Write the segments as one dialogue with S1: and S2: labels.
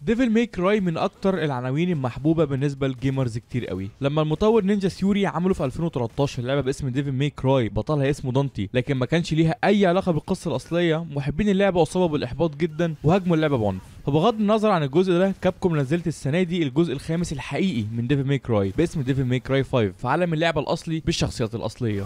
S1: ديفل ميك كراي من اكتر العناوين المحبوبه بالنسبه لجيمرز كتير قوي لما المطور نينجا ثيوري عملوا في 2013 لعبه باسم ديفل ميك كراي بطلها اسمه دانتي لكن ما كانش ليها اي علاقه بالقصه الاصليه محبين اللعبه اصابوا بالاحباط جدا وهاجموا اللعبه بعنف فبغض النظر عن الجزء ده كابكوم نزلت السنه دي الجزء الخامس الحقيقي من ديفل ميك كراي باسم ديفل ميك كراي 5 في عالم اللعبه الاصلي بالشخصيات الاصليه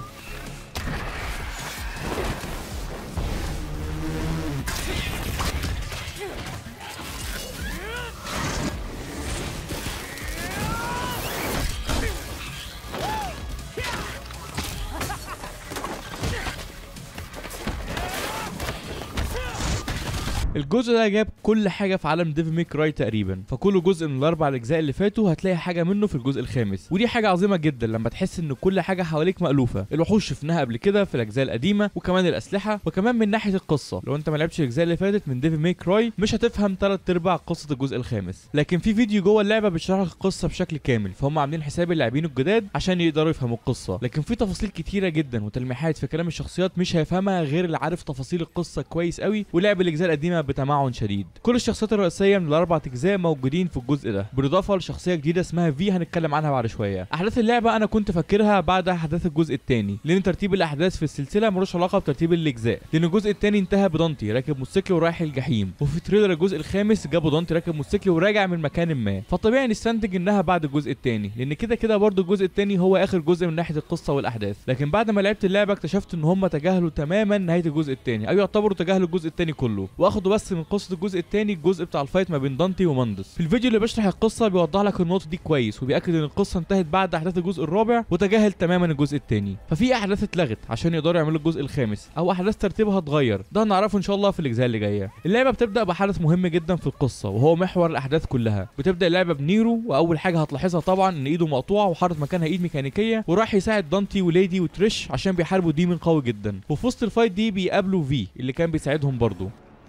S1: الجزء ده جاب كل حاجه في عالم ديفل ميك كراي تقريبا فكل جزء من الاربع اجزاء اللي فاتوا هتلاقي حاجه منه في الجزء الخامس ودي حاجه عظيمه جدا لما تحس ان كل حاجه حواليك مالوفه الوحوش شفناها قبل كده في الاجزاء القديمه وكمان الاسلحه وكمان من ناحيه القصه لو انت ما لعبتش الاجزاء اللي فاتت من ديفل ميك كراي مش هتفهم ثلاث ارباع قصه الجزء الخامس لكن في فيديو جوه اللعبه بيشرح لك القصه بشكل كامل فهم عاملين حساب اللاعبين الجداد عشان يقدروا يفهموا القصه لكن في تفاصيل كتيره جدا وتلميحات في كلام الشخصيات مش هيفهمها غير اللي عارف تفاصيل القصه كويس قوي ولعب الاجزاء القديمه بتمعن شديد كل الشخصيات الرئيسيه من الاربع اجزاء موجودين في الجزء ده بالاضافه لشخصيه جديده اسمها في هنتكلم عنها بعد شويه احداث اللعبه انا كنت فاكرها بعد احداث الجزء الثاني لان ترتيب الاحداث في السلسله ملوش علاقه بترتيب الاجزاء لان الجزء الثاني انتهى بدانتي راكب موتوسيكل ورايح الجحيم وفي تريلر الجزء الخامس جابوا دانتي راكب موتوسيكل وراجع من مكان ما فطبيعي نستنتج انها بعد الجزء الثاني لان كده كده برضه الجزء الثاني هو اخر جزء من ناحيه القصه والاحداث لكن بعد ما لعبت اللعبه اكتشفت ان هم تجاهلوا تماما نهايه الجزء الثاني او يعتبروا تجاهلوا الجزء الثاني كله واخدوا بس من قصه الجزء الثاني الجزء بتاع الفايت ما بين دانتي وماندس في الفيديو اللي بيشرح القصه بيوضح لك النقطه دي كويس وبياكد ان القصه انتهت بعد احداث الجزء الرابع وتجاهل تماما الجزء الثاني ففي احداث اتلغت عشان يقدروا يعملوا الجزء الخامس او احداث ترتيبها اتغير ده هنعرفه ان شاء الله في الاجزاء اللي جايه اللعبه بتبدا بحدث مهم جدا في القصه وهو محور الاحداث كلها بتبدا اللعبه بنيرو واول حاجه هتلاحظها طبعا ان ايده مقطوعه وحاطط مكانها ايد ميكانيكيه وراح يساعد دانتي وليدي وتريش عشان بيحاربوا ديمن قوي جدا وفي وسط الفايت دي بيقابلوا في اللي كان بيساعدهم برضه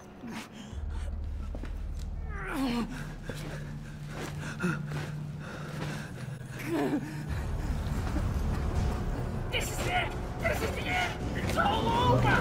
S2: This is it! This is it! It's all over!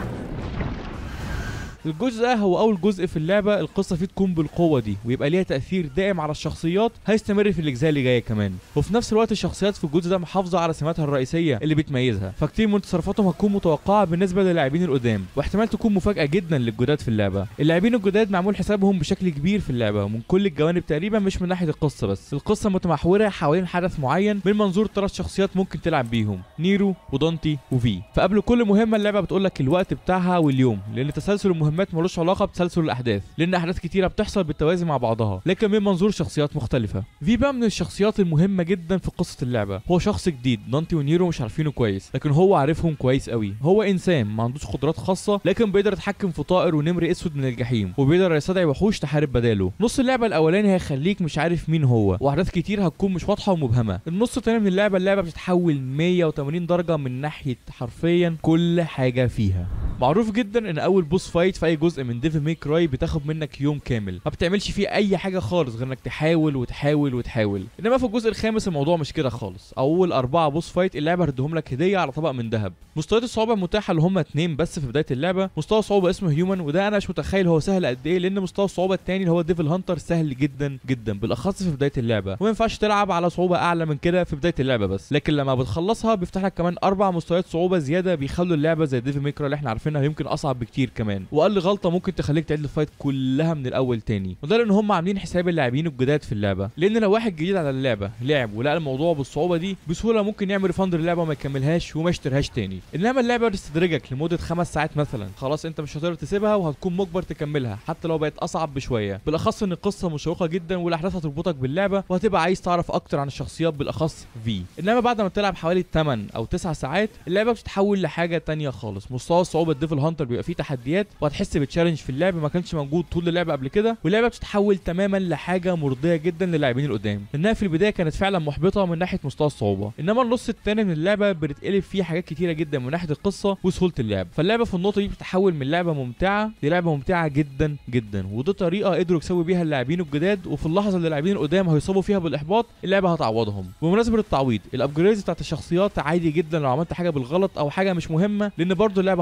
S1: الجزء ده هو اول جزء في اللعبه القصه فيه تكون بالقوه دي ويبقى ليها تاثير دائم على الشخصيات هيستمر في الاجزاء اللي جايه كمان وفي نفس الوقت الشخصيات في الجزء ده محافظه على سماتها الرئيسيه اللي بتميزها فكتير من تصرفاتهم هتكون متوقعه بالنسبه للاعبين القدام واحتمال تكون مفاجاه جدا للجداد في اللعبه اللاعبين الجداد معمول حسابهم بشكل كبير في اللعبه ومن كل الجوانب تقريبا مش من ناحيه القصه بس القصه متمحوره حوالين حدث معين من منظور ثلاث شخصيات ممكن تلعب بيهم نيرو ودانتي وفي فقبل كل مهمه اللعبه بتقول لك الوقت بتاعها واليوم لان تسلسل المهمات ملوش علاقه بتسلسل الاحداث لان احداث كتيره بتحصل بالتوازي مع بعضها لكن من منظور شخصيات مختلفه في بقى من الشخصيات المهمه جدا في قصه اللعبه هو شخص جديد دانتي ونيرو مش عارفينه كويس لكن هو عارفهم كويس قوي هو انسان ما عندوش قدرات خاصه لكن بيقدر يتحكم في طائر ونمر اسود من الجحيم وبيقدر يستدعي وحوش تحارب بداله نص اللعبه الاولاني هيخليك مش عارف مين هو واحداث كتير هتكون مش واضحه ومبهمه النص التاني من اللعبه اللعبه بتتحول 180 درجه من ناحيه حرفيا كل حاجه فيها معروف جدا ان اول بوس فايت في اي جزء من ديفل ميك راي بتاخد منك يوم كامل ما بتعملش فيه اي حاجه خالص غير انك تحاول وتحاول وتحاول انما في الجزء الخامس الموضوع مش كده خالص اول اربعه بوس فايت اللعبه هتديهم لك هديه على طبق من ذهب مستويات الصعوبه المتاحه اللي هم اتنين بس في بدايه اللعبه مستوى صعوبه اسمه هيومن وده انا مش متخيل هو سهل قد ايه لان مستوى الصعوبه التاني اللي هو ديفل هانتر سهل جدا جدا بالاخص في بدايه اللعبه وما ينفعش تلعب على صعوبه اعلى من كده في بدايه اللعبه بس لكن لما بتخلصها بيفتح لك كمان اربع مستويات صعوبه زياده بيخلوا اللعبه زي ديفل ميك راي اللي احنا عارفينها يمكن اصعب بكتير كمان واقل غلطه ممكن تخليك تعيد الفايت كلها من الاول تاني وده لان هم عاملين حساب اللاعبين الجداد في اللعبه لان لو واحد جديد على اللعبه لعب ولقى الموضوع بالصعوبه دي بسهوله ممكن يعمل ريفاند للعبه وما يكملهاش وما يشتريهاش تاني انما اللعبه بتستدرجك لمده خمس ساعات مثلا خلاص انت مش هتقدر تسيبها وهتكون مجبر تكملها حتى لو بقت اصعب بشويه بالاخص ان القصه مشوقه جدا والاحداث هتربطك باللعبه وهتبقى عايز تعرف اكتر عن الشخصيات بالاخص في انما بعد ما تلعب حوالي 8 او 9 ساعات اللعبه بتتحول لحاجه تانية خالص مستوى صعوبه ديفل هانتر بيبقى فيه تحديات وهتحس بتشالنج في اللعب ما كانش موجود طول اللعبه قبل كده واللعبه بتتحول تماما لحاجه مرضيه جدا للاعبين القدام لانها في البدايه كانت فعلا محبطه من ناحيه مستوى الصعوبه انما النص الثاني من اللعبه بتتقلب فيه حاجات كتيره جدا من ناحيه القصه وسهوله اللعب فاللعبه في النقطه دي بتتحول من لعبه ممتعه للعبه ممتعه جدا جدا ودي طريقه قدروا يكسبوا بيها اللاعبين الجداد وفي اللحظه اللي اللاعبين القدام هيصابوا فيها بالاحباط اللعبه هتعوضهم بمناسبه التعويض الابجريدز بتاعت الشخصيات عادي جدا لو عملت حاجه بالغلط او حاجه مش مهمه لان برضو اللعبه هتعوضك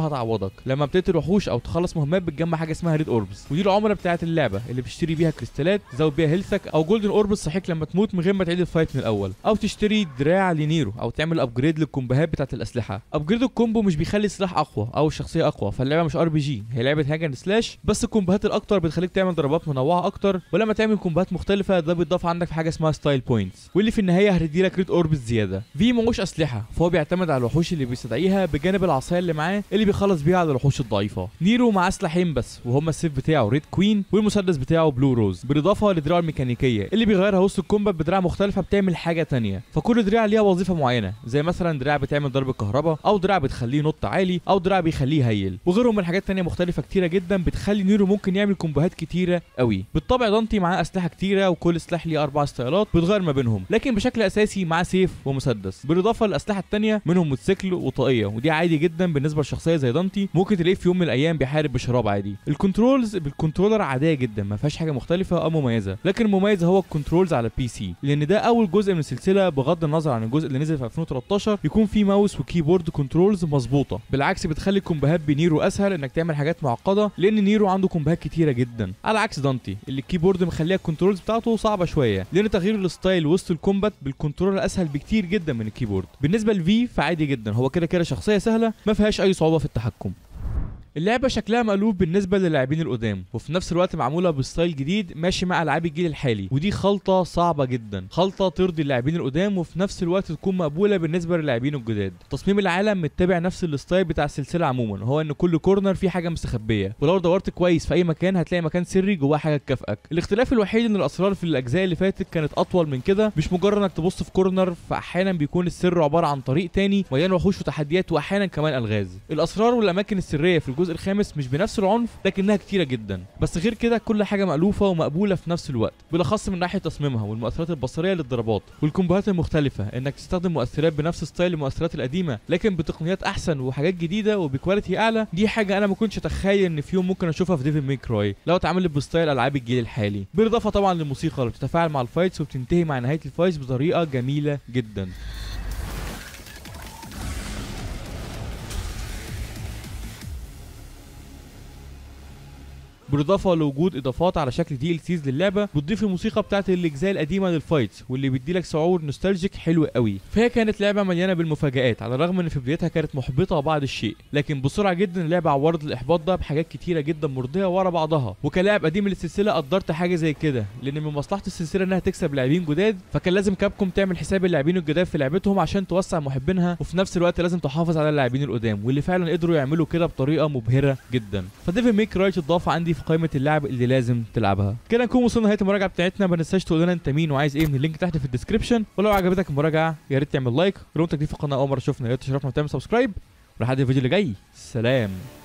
S1: قصادك لما بتقتل وحوش او تخلص مهمات بتجمع حاجه اسمها ريد اوربس ودي العمله بتاعه اللعبه اللي بتشتري بيها كريستالات تزود بيها هيلثك او جولدن اوربس صحيك لما تموت من غير ما تعيد الفايت من الاول او تشتري دراع لنيرو او تعمل ابجريد للكومبوهات بتاعه الاسلحه ابجريد الكومبو مش بيخلي السلاح اقوى او الشخصيه اقوى فاللعبه مش ار بي جي هي لعبه هاجن سلاش بس الكومبوهات الاكتر بتخليك تعمل ضربات منوعه اكتر ولما تعمل كومبوهات مختلفه ده بيتضاف عندك في حاجه اسمها ستايل بوينتس واللي في النهايه هتدي لك ريد اوربس زياده في ماهوش اسلحه فهو بيعتمد على الوحوش اللي بيستدعيها بجانب العصايه اللي معاه اللي بيخلص بيها على الوحوش الضعيفه نيرو معاه سلاحين بس وهما السيف بتاعه ريد كوين والمسدس بتاعه بلو روز بالاضافه لدراعه الميكانيكيه اللي بيغيرها وسط الكومبات بدراع مختلفه بتعمل حاجه تانية فكل دراع ليها وظيفه معينه زي مثلا دراع بتعمل ضرب كهرباء او دراع بتخليه ينط عالي او دراع بيخليه هيل وغيرهم من حاجات تانية مختلفه كتيره جدا بتخلي نيرو ممكن يعمل كومبوهات كتيره قوي بالطبع دانتي معاه اسلحه كتيره وكل سلاح ليه اربع ستايلات بتغير ما بينهم لكن بشكل اساسي معاه سيف ومسدس بالاضافه للاسلحه التانية منهم موتوسيكل وطاقيه ودي عادي جدا بالنسبه لشخصيه زي دانتي ممكن تلاقيه في يوم من الايام بيحارب بشراب عادي الكنترولز بالكنترولر عاديه جدا ما فيهاش حاجه مختلفه او مميزه لكن المميز هو الكنترولز على البي سي لان ده اول جزء من السلسله بغض النظر عن الجزء اللي نزل في 2013 يكون فيه ماوس وكيبورد كنترولز مظبوطه بالعكس بتخلي الكومبوهات بنيرو اسهل انك تعمل حاجات معقده لان نيرو عنده كومبوهات كتيره جدا على عكس دانتي اللي الكيبورد مخليها الكنترولز بتاعته صعبه شويه لان تغيير الستايل وسط الكومبات بالكنترولر اسهل بكتير جدا من الكيبورد بالنسبه لفي فعادي جدا هو كده كده شخصيه سهله ما فيهاش اي صعوبه في التحكم اللعبه شكلها مقلوب بالنسبه للاعبين القدام وفي نفس الوقت معموله بستايل جديد ماشي مع العاب الجيل الحالي ودي خلطه صعبه جدا خلطه ترضي اللاعبين القدام وفي نفس الوقت تكون مقبوله بالنسبه للاعبين الجداد تصميم العالم متبع نفس الستايل بتاع السلسله عموما هو ان كل كورنر فيه حاجه مستخبيه ولو دورت كويس في اي مكان هتلاقي مكان سري جواه حاجه تكافئك الاختلاف الوحيد ان الاسرار في الاجزاء اللي فاتت كانت اطول من كده مش مجرد انك تبص في كورنر فاحيانا بيكون السر عباره عن طريق تاني مليان وحوش وتحديات واحيانا كمان الغاز الاسرار والاماكن السريه في الجزء الخامس مش بنفس العنف لكنها كتيره جدا بس غير كده كل حاجه مألوفه ومقبوله في نفس الوقت بالاخص من ناحيه تصميمها والمؤثرات البصريه للضربات والكومبوهات المختلفه انك تستخدم مؤثرات بنفس ستايل المؤثرات القديمه لكن بتقنيات احسن وحاجات جديده وبكواليتي اعلى دي حاجه انا ما كنتش اتخيل ان في يوم ممكن اشوفها في ديفل ميك كراي لو اتعملت بستايل العاب الجيل الحالي بالاضافه طبعا للموسيقى اللي بتتفاعل مع الفايتس وبتنتهي مع نهايه الفايتس بطريقه جميله جدا بالاضافه لوجود اضافات على شكل دي ال سيز للعبه بتضيف الموسيقى بتاعت الاجزاء القديمه للفايتس واللي بيديلك شعور نوستالجيك حلو قوي فهي كانت لعبه مليانه بالمفاجآت على الرغم ان في بدايتها كانت محبطه بعض الشيء لكن بسرعه جدا اللعبه عورت الاحباط ده بحاجات كتيره جدا مرضيه ورا بعضها وكلاعب قديم للسلسله قدرت حاجه زي كده لان من مصلحه السلسله انها تكسب لاعبين جداد فكان لازم كابكوم تعمل حساب اللاعبين الجداد في لعبتهم عشان توسع محبينها وفي نفس الوقت لازم تحافظ على اللاعبين القدام واللي فعلا قدروا يعملوا كده بطريقه مبهره جدا فديفل ميك رايت اتضاف عندي في قائمه اللعب اللي لازم تلعبها كده نكون وصلنا لنهايه المراجعه بتاعتنا ما تنساش تقول لنا انت مين وعايز ايه من اللينك تحت في الديسكربشن ولو عجبتك المراجعه يا ريت تعمل لايك ولو انت جديد في القناه اول مره تشوفنا يا ريت تشرفنا وتعمل سبسكرايب ولحد الفيديو اللي جاي سلام